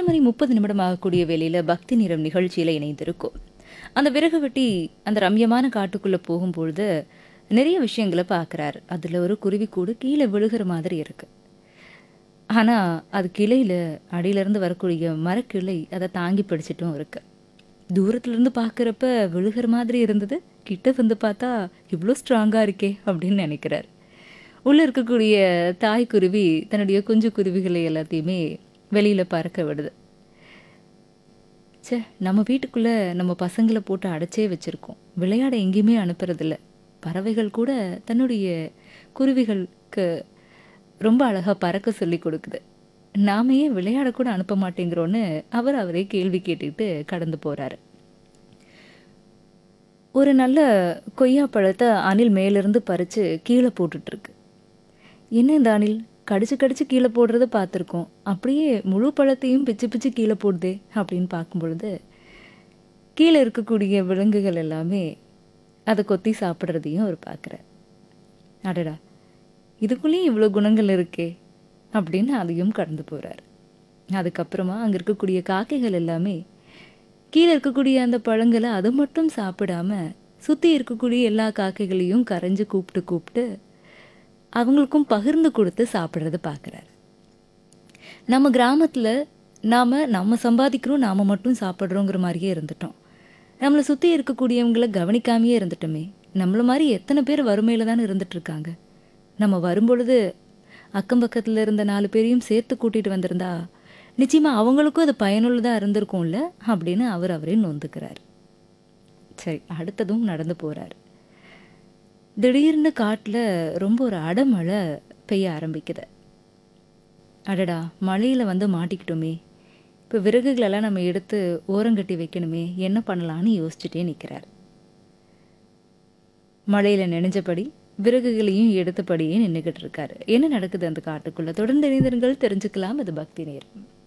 ஆறு மணி முப்பது நிமிடம் ஆகக்கூடிய வேளையில பக்தி நிறம் நிகழ்ச்சியில இணைந்திருக்கும் அந்த விறகு வெட்டி அந்த ரம்யமான காட்டுக்குள்ள போகும்பொழுது நிறைய விஷயங்களை பார்க்குறாரு அதில் ஒரு குருவிக்கூடு கீழே விழுகிற மாதிரி இருக்கு ஆனா அது கிளையில அடியிலிருந்து வரக்கூடிய மரக்கிளை அதை தாங்கி பிடிச்சிட்டும் இருக்கு தூரத்துல இருந்து பார்க்குறப்ப விழுகிற மாதிரி இருந்தது கிட்ட வந்து பார்த்தா இவ்வளோ ஸ்ட்ராங்காக இருக்கே அப்படின்னு நினைக்கிறார் உள்ள இருக்கக்கூடிய தாய் குருவி தன்னுடைய குஞ்சு குருவிகளை எல்லாத்தையுமே வெளியில பறக்க விடுது ச்சே நம்ம வீட்டுக்குள்ள நம்ம பசங்களை போட்டு அடைச்சே வச்சிருக்கோம் விளையாட எங்கேயுமே அனுப்புறதில்ல பறவைகள் கூட தன்னுடைய குருவிகளுக்கு ரொம்ப அழகா பறக்க சொல்லி கொடுக்குது நாம ஏன் விளையாட கூட அனுப்ப மாட்டேங்கிறோன்னு அவர் அவரே கேள்வி கேட்டுக்கிட்டு கடந்து போறாரு ஒரு நல்ல கொய்யா பழத்தை அணில் மேலிருந்து பறிச்சு கீழே போட்டுட்டு இருக்கு என்ன இந்த அணில் கடிச்சு கடிச்சு கீழே போடுறத பார்த்துருக்கோம் அப்படியே முழு பழத்தையும் பிச்சு பிச்சு கீழே போடுதே அப்படின்னு பார்க்கும் பொழுது கீழே இருக்கக்கூடிய விலங்குகள் எல்லாமே அதை கொத்தி சாப்பிட்றதையும் அவர் பார்க்குறார் அடடா இதுக்குள்ளேயும் இவ்வளோ குணங்கள் இருக்கே அப்படின்னு அதையும் கடந்து போகிறார் அதுக்கப்புறமா அங்கே இருக்கக்கூடிய காக்கைகள் எல்லாமே கீழே இருக்கக்கூடிய அந்த பழங்களை அதை மட்டும் சாப்பிடாம சுற்றி இருக்கக்கூடிய எல்லா காக்கைகளையும் கரைஞ்சு கூப்பிட்டு கூப்பிட்டு அவங்களுக்கும் பகிர்ந்து கொடுத்து சாப்பிட்றத பார்க்குறாரு நம்ம கிராமத்தில் நாம் நம்ம சம்பாதிக்கிறோம் நாம் மட்டும் சாப்பிட்றோங்கிற மாதிரியே இருந்துட்டோம் நம்மளை சுற்றி இருக்கக்கூடியவங்கள கவனிக்காமையே இருந்துட்டோமே நம்மள மாதிரி எத்தனை பேர் வறுமையில் தானே இருந்துட்டு இருக்காங்க நம்ம வரும்பொழுது அக்கம் பக்கத்தில் இருந்த நாலு பேரையும் சேர்த்து கூட்டிகிட்டு வந்திருந்தா நிச்சயமாக அவங்களுக்கும் அது பயனுள்ளதாக இருந்திருக்கும்ல அப்படின்னு அவர் அவரே நொந்துக்கிறார் சரி அடுத்ததும் நடந்து போகிறார் திடீர்னு காட்டில் ரொம்ப ஒரு அடமழை பெய்ய ஆரம்பிக்குது அடடா மழையில் வந்து மாட்டிக்கிட்டோமே இப்போ விறகுகளெல்லாம் நம்ம எடுத்து ஓரங்கட்டி வைக்கணுமே என்ன பண்ணலான்னு யோசிச்சுட்டே நிற்கிறார் மழையில் நெனைஞ்சபடி விறகுகளையும் எடுத்தபடியே நின்றுக்கிட்டு இருக்காரு என்ன நடக்குது அந்த காட்டுக்குள்ள தொடர்ந்து இணைந்திருங்கள் தெரிஞ்சுக்கலாம் இது பக்தி நேரம்